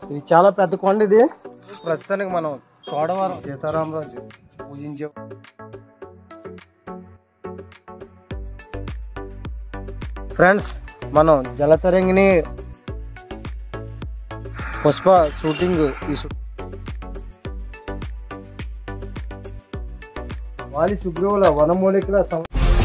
ఇది చాలా పెద్ద కొండ ఇది ప్రస్తుతానికి మనం చోడవరం సీతారామరాజు పూజించే ఫ్రెండ్స్ మనం జలతరంగిని పుష్ప షూటింగ్ ఈ షూ- వాలి సుగ్రీవుల వనమూలికల సం-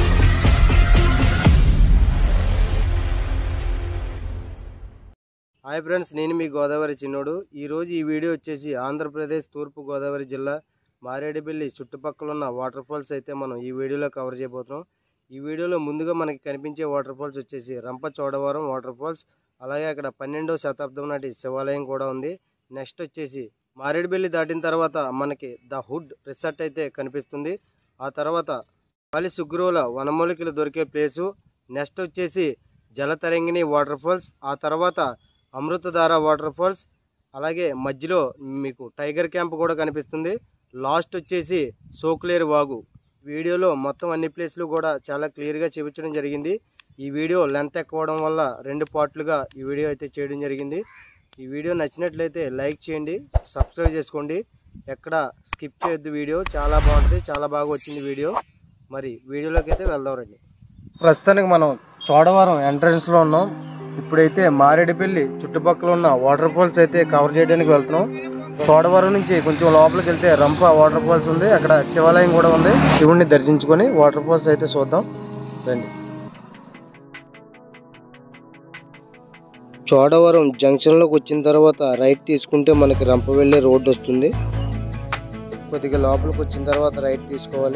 హాయ్ ఫ్రెండ్స్ నేను మీ గోదావరి చిన్నోడు ఈరోజు ఈ వీడియో వచ్చేసి ఆంధ్రప్రదేశ్ తూర్పు గోదావరి జిల్లా మారేడుపల్లి చుట్టుపక్కల ఉన్న వాటర్ ఫాల్స్ అయితే మనం ఈ వీడియోలో కవర్ చేయబోతున్నాం ఈ వీడియోలో ముందుగా మనకి కనిపించే వాటర్ ఫాల్స్ వచ్చేసి రంప చోడవరం వాటర్ ఫాల్స్ అలాగే అక్కడ పన్నెండవ శతాబ్దం నాటి శివాలయం కూడా ఉంది నెక్స్ట్ వచ్చేసి మారేడుపల్లి దాటిన తర్వాత మనకి ద హుడ్ రిసార్ట్ అయితే కనిపిస్తుంది ఆ తర్వాత వాలి సుగ్రీవుల వనమూలికలు దొరికే ప్లేసు నెక్స్ట్ వచ్చేసి జలతరంగిణి వాటర్ ఫాల్స్ ఆ తర్వాత అమృతధార వాటర్ ఫాల్స్ అలాగే మధ్యలో మీకు టైగర్ క్యాంప్ కూడా కనిపిస్తుంది లాస్ట్ వచ్చేసి సోకులేరు వాగు వీడియోలో మొత్తం అన్ని ప్లేస్లు కూడా చాలా క్లియర్గా చూపించడం జరిగింది ఈ వీడియో లెంత్ ఎక్కువడం వల్ల రెండు పార్ట్లుగా ఈ వీడియో అయితే చేయడం జరిగింది ఈ వీడియో నచ్చినట్లయితే లైక్ చేయండి సబ్స్క్రైబ్ చేసుకోండి ఎక్కడ స్కిప్ చేయొద్దు వీడియో చాలా బాగుంటుంది చాలా బాగా వచ్చింది వీడియో మరి వీడియోలోకి అయితే వెళ్దాం రండి ప్రస్తుతానికి మనం చోడవరం ఎంట్రన్స్లో ఉన్నాం ఇప్పుడైతే మారేడుపల్లి చుట్టుపక్కల ఉన్న వాటర్ ఫాల్స్ అయితే కవర్ చేయడానికి వెళ్తున్నాం చోడవరం నుంచి కొంచెం లోపలికి వెళ్తే రంప వాటర్ ఫాల్స్ ఉంది అక్కడ శివాలయం కూడా ఉంది శివుణ్ణి దర్శించుకొని వాటర్ ఫాల్స్ అయితే చూద్దాం రండి చోడవరం జంక్షన్లోకి వచ్చిన తర్వాత రైట్ తీసుకుంటే మనకి రంప వెళ్ళే రోడ్డు వస్తుంది కొద్దిగా లోపలికి వచ్చిన తర్వాత రైట్ తీసుకోవాలి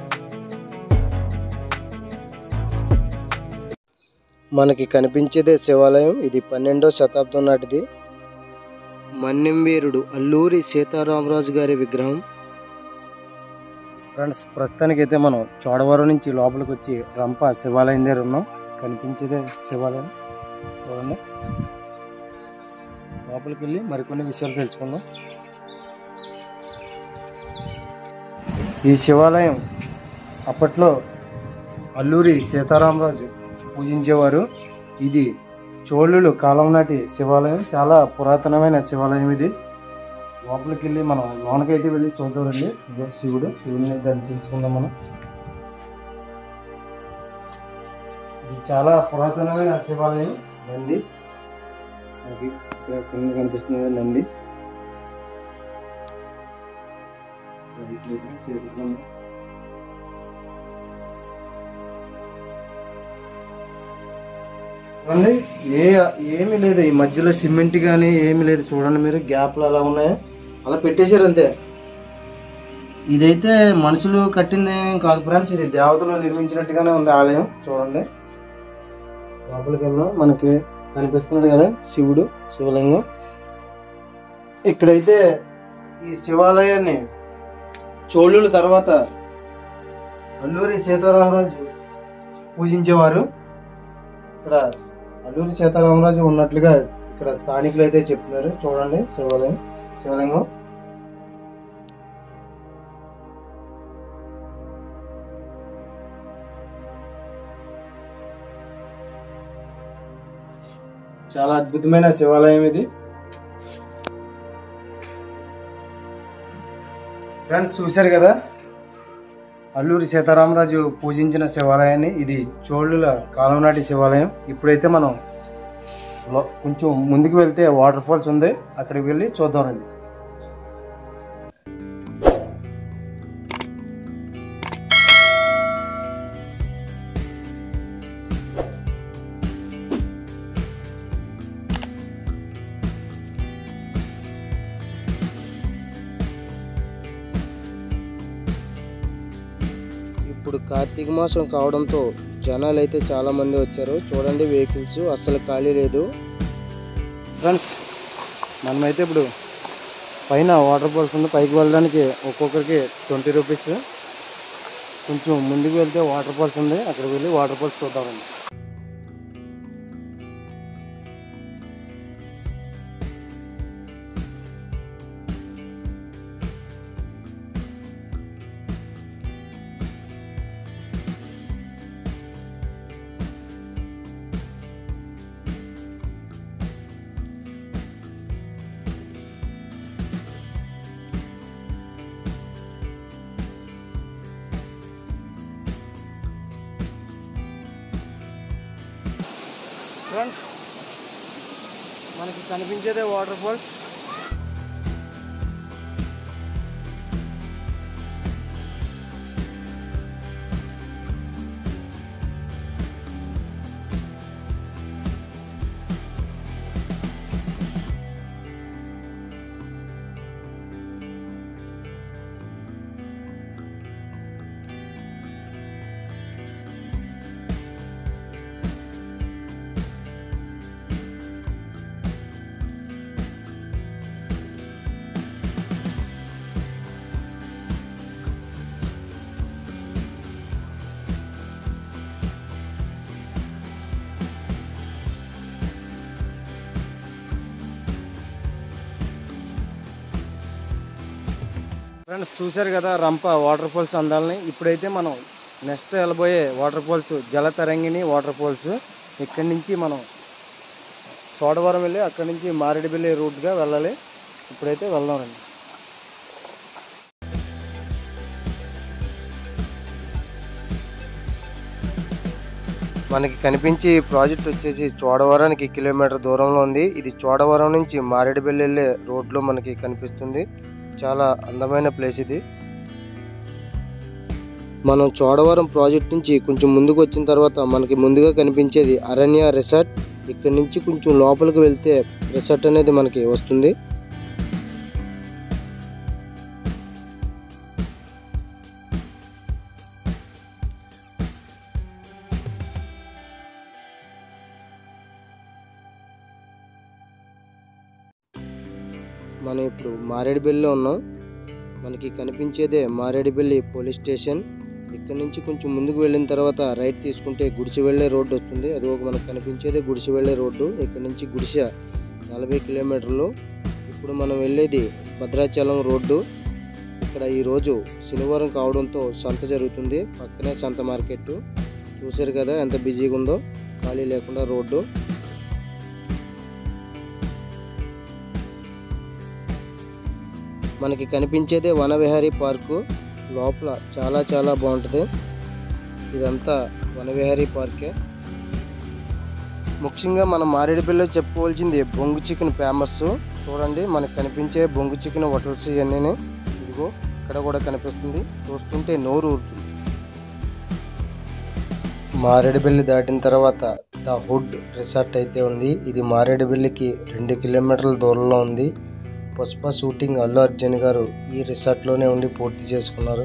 మనకి కనిపించేదే శివాలయం ఇది పన్నెండో శతాబ్దం నాటిది మన్నెంవీరుడు అల్లూరి సీతారామరాజు గారి విగ్రహం ఫ్రెండ్స్ ప్రస్తుతానికి అయితే మనం చోడవరం నుంచి లోపలికి వచ్చి రంప శివాలయం దగ్గర ఉన్నాం కనిపించేదే శివాలయం చూడండి లోపలికి వెళ్ళి మరికొన్ని విషయాలు తెలుసుకుందాం ఈ శివాలయం అప్పట్లో అల్లూరి సీతారామరాజు పూజించేవారు ఇది చోళులు కాలం నాటి శివాలయం చాలా పురాతనమైన శివాలయం ఇది లోపలికి వెళ్ళి మనం లోనకైతే వెళ్ళి చూద్దామండి ఇదో శివుడు శివుని దర్శించుకుందాం మనం ఇది చాలా పురాతనమైన శివాలయం నంది మనకి ఇక్కడ కింద కనిపిస్తుంది కదా నంది చేరుకున్నాం. చూడండి ఏ ఏమీ లేదు ఈ మధ్యలో సిమెంట్ కానీ ఏమీ లేదు చూడండి మీరు గ్యాప్లు అలా ఉన్నాయి అలా పెట్టేశారు అంతే ఇదైతే మనుషులు కట్టింది ఏం కాదు ఫ్రెండ్స్ ఇది దేవతలు నిర్మించినట్టుగానే ఉంది ఆలయం చూడండి లోపలికి వెళ్దాం మనకి కనిపిస్తున్నాడు కదా శివుడు శివలింగం ఇక్కడైతే ఈ శివాలయాన్ని చోళుల తర్వాత అల్లూరి సీతారామరాజు పూజించేవారు ఇక్కడ అల్లూరి సీతారామరాజు ఉన్నట్లుగా ఇక్కడ స్థానికులు అయితే చెప్తున్నారు చూడండి శివాలయం శివలింగం చాలా అద్భుతమైన శివాలయం ఇది ఫ్రెండ్స్ చూశారు కదా అల్లూరి సీతారామరాజు పూజించిన శివాలయాన్ని ఇది చోళుల కాలం నాటి శివాలయం ఇప్పుడైతే మనం లో- కొంచెం ముందుకు వెళ్తే వాటర్ ఫాల్స్ ఉంది అక్కడికి వెళ్ళి చూద్దాం రండి ఇప్పుడు కార్తీక మాసం కావడంతో జనాలు అయితే చాలా మంది వచ్చారు చూడండి వెహికల్స్ అస్సలు ఖాళీ లేదు ఫ్రెండ్స్ మనమైతే ఇప్పుడు పైన వాటర్ ఫాల్స్ ఉంది పైకి వెళ్ళడానికి ఒక్కొక్కరికి ట్వంటీ రూపీస్ కొంచెం ముందుకు వెళ్తే వాటర్ ఫాల్స్ ఉంది అక్కడికి వెళ్ళి వాటర్ ఫాల్స్ చూద్దామండి ఫ్రెండ్స్ మనకి కనిపించేదే వాటర్ ఫాల్స్ ఫ్రెండ్స్ చూశారు కదా రంప వాటర్ ఫాల్స్ అందాలని ఇప్పుడైతే మనం నెక్స్ట్ వెళ్ళబోయే water falls Jalatarangini water falls ఇక్కడి నుంచి మనం చోడవరం వెళ్ళి అక్కడి నుంచి మారేడుమిల్లి రూట్గా వెళ్ళాలి ఇప్పుడైతే వెళ్దాం రండి మనకి కనిపించే ఈ ప్రాజెక్ట్ వచ్చేసి చోడవరానికి కిలోమీటర్ దూరంలో ఉంది ఇది చోడవరం నుంచి మారేడుమిల్లి వెళ్ళే రోడ్లో మనకి కనిపిస్తుంది చాలా అందమైన ప్లేస్ ఇది మనం చోడవరం ప్రాజెక్ట్ నుంచి కొంచెం ముందుకు వచ్చిన తర్వాత మనకి ముందుగా కనిపించేది అరణ్య రిసార్ట్ ఇక్కడ నుంచి కొంచెం లోపలికి వెళ్తే రిసార్ట్ అనేది మనకి వస్తుంది మనం ఇప్పుడు మారేడుపల్లిలో ఉన్నాం మనకి కనిపించేదే మారేడుపల్లి పోలీస్ స్టేషన్ ఇక్కడ నుంచి కొంచెం ముందుకు వెళ్ళిన తర్వాత రైట్ తీసుకుంటే గుడిసి వెళ్ళే రోడ్డు వస్తుంది అది ఒక మనకు కనిపించేదే గుడిసి వెళ్ళే రోడ్డు ఇక్కడ నుంచి గుడిస నలభై కిలోమీటర్లు ఇప్పుడు మనం వెళ్ళేది భద్రాచలం రోడ్డు ఇక్కడ ఈరోజు శనివారం కావడంతో సంత జరుగుతుంది పక్కనే సంత మార్కెట్ చూశారు కదా ఎంత బిజీగా ఉందో ఖాళీ లేకుండా రోడ్డు మనకి కనిపించేదే వనవిహారీ పార్కు లోపల చాలా చాలా బాగుంటుంది ఇదంతా వనవిహారీ పార్కే ముఖ్యంగా మనం మారేడుపల్లిలో చెప్పుకోవాల్సింది బొంగు చికెన్ ఫేమస్ చూడండి మనకి కనిపించే బొంగు చికెన్ హోటల్స్ ఇవన్నీ ఇదిగో ఇక్కడ కూడా కనిపిస్తుంది చూస్తుంటే నోరు ఊరుతుంది మారేడుపల్లి దాటిన తర్వాత ద హుడ్ రిసార్ట్ అయితే ఉంది ఇది మారేడుపల్లికి రెండు కిలోమీటర్ల దూరంలో ఉంది పుష్ప షూటింగ్ అల్లు అర్జున్ గారు ఈ రిసార్ట్లోనే ఉండి పూర్తి చేసుకున్నారు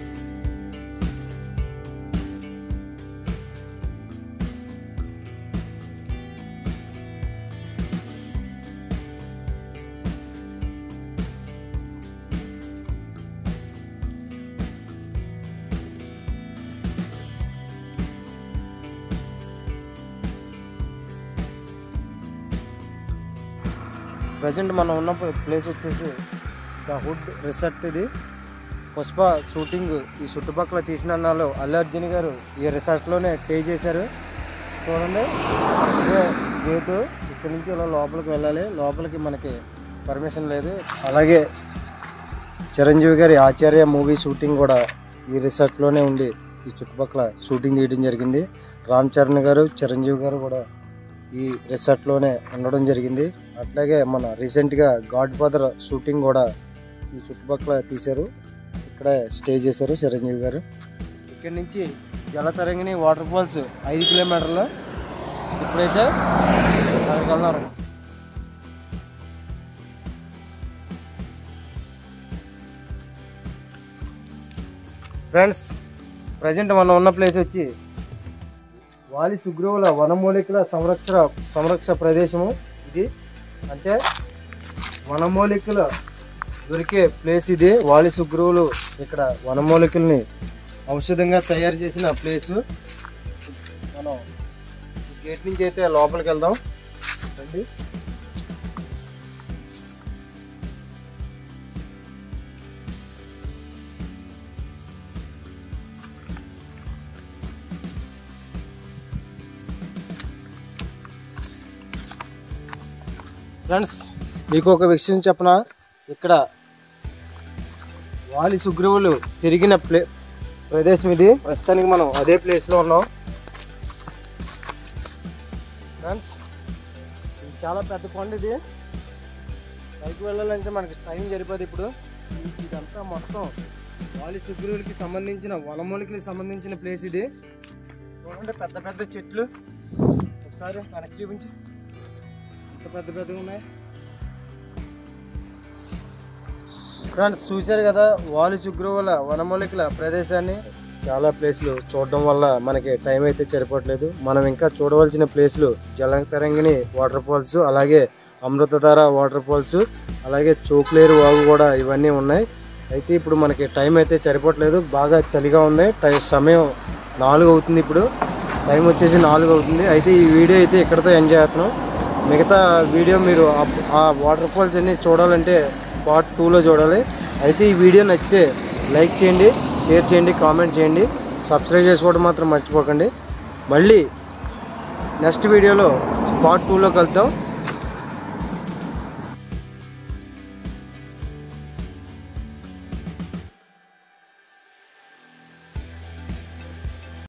ప్రజెంట్ మనం ఉన్న ప్లేస్ వచ్చేసి ద హుడ్ రిసార్ట్ ఇది పుష్ప షూటింగ్ ఈ చుట్టుపక్కల తీసిన అన్నాళ్ళు అల్లు అర్జున్ గారు ఈ రిసార్ట్లోనే స్టే చేశారు చూడండి ఇదే గేటు ఇక్కడి నుంచి ఇలా లోపలికి వెళ్ళాలి లోపలికి మనకి పర్మిషన్ లేదు అలాగే చిరంజీవి గారి ఆచార్య మూవీ షూటింగ్ కూడా ఈ రిసార్ట్లోనే ఉండి ఈ చుట్టుపక్కల షూటింగ్ తీయడం జరిగింది రామ్ చరణ్ గారు చిరంజీవి గారు కూడా ఈ రిసార్ట్లోనే ఉండడం జరిగింది అట్లాగే మన రీసెంట్గా గాడ్ ఫాదర్ షూటింగ్ కూడా ఈ చుట్టుపక్కల తీశారు ఇక్కడే స్టే చేశారు చిరంజీవి గారు ఇక్కడి నుంచి జలతరంగిణి వాటర్ ఫాల్స్ ఐదు కిలోమీటర్లు ఇప్పుడైతే అక్కడికి వెళ్దాం ఫ్రెండ్స్ ప్రజెంట్ మనం ఉన్న ప్లేస్ వచ్చి వాలి సుగ్రీవుల వనమూలికల సంరక్షణ సంరక్ష ప్రదేశము ఇది అంటే వనమూలికల దొరికే ప్లేస్ ఇది వాలి సుగ్రీవులు ఇక్కడ వనమూలికల్ని ఔషధంగా తయారు చేసిన ప్లేస్ మనం ఈ గేట్ నుంచి అయితే లోపలికి వెళ్దాం రండి ఫ్రెండ్స్ మీకు ఒక విషయం చెప్పనా ఇక్కడ వాలి సుగ్రీవులు తిరిగిన ప్లే ప్రదేశం ఇది ప్రస్తుతానికి మనం అదే ప్లేస్లో ఉన్నాం ఫ్రెండ్స్ చాలా పెద్ద కొండ ఇది పైకి వెళ్ళాలంటే మనకి టైం సరిపోదు ఇప్పుడు ఈ- ఇదంతా మొత్తం వాలి సుగ్రీవులకి సంబంధించిన వనమూలికలకి సంబంధించిన ప్లేస్ ఇది చూడండి పెద్ద పెద్ద చెట్లు ఒకసారి వెనక్కి చూపించి ఎంత పెద్ద పెద్దగా ఉన్నాయి ఫ్రెండ్స్ చూశారు కదా వాలి సుగ్రీవుల వనమూలికల ప్రదేశాన్ని చాలా ప్లేస్లు చూడడం వల్ల మనకి టైం అయితే సరిపోవట్లేదు మనం ఇంకా చూడవలసిన ప్లేస్లు జలంతరంగిణి వాటర్ ఫాల్స్ అలాగే అమృతధార వాటర్ ఫాల్స్ అలాగే చోక్లేరు వాగు కూడా ఇవన్నీ ఉన్నాయి అయితే ఇప్పుడు మనకి టైం అయితే సరిపోవట్లేదు బాగా చలిగా ఉంది టై సమయం నాలుగు అవుతుంది ఇప్పుడు టైం వచ్చేసి నాలుగు అవుతుంది అయితే ఈ వీడియో అయితే ఇక్కడతో ఎంజాయ్ చేస్తున్నాం మిగతా వీడియో మీరు ఆ- ఆ వాటర్ ఫాల్స్ అన్ని చూడాలంటే పార్ట్ టూలో చూడాలి అయితే ఈ వీడియో నచ్చితే లైక్ చేయండి షేర్ చేయండి కామెంట్ చేయండి సబ్స్క్రైబ్ చేసుకోవడం మాత్రం మర్చిపోకండి మళ్ళీ నెక్స్ట్ వీడియోలో పార్ట్ టూలో కలుద్దాం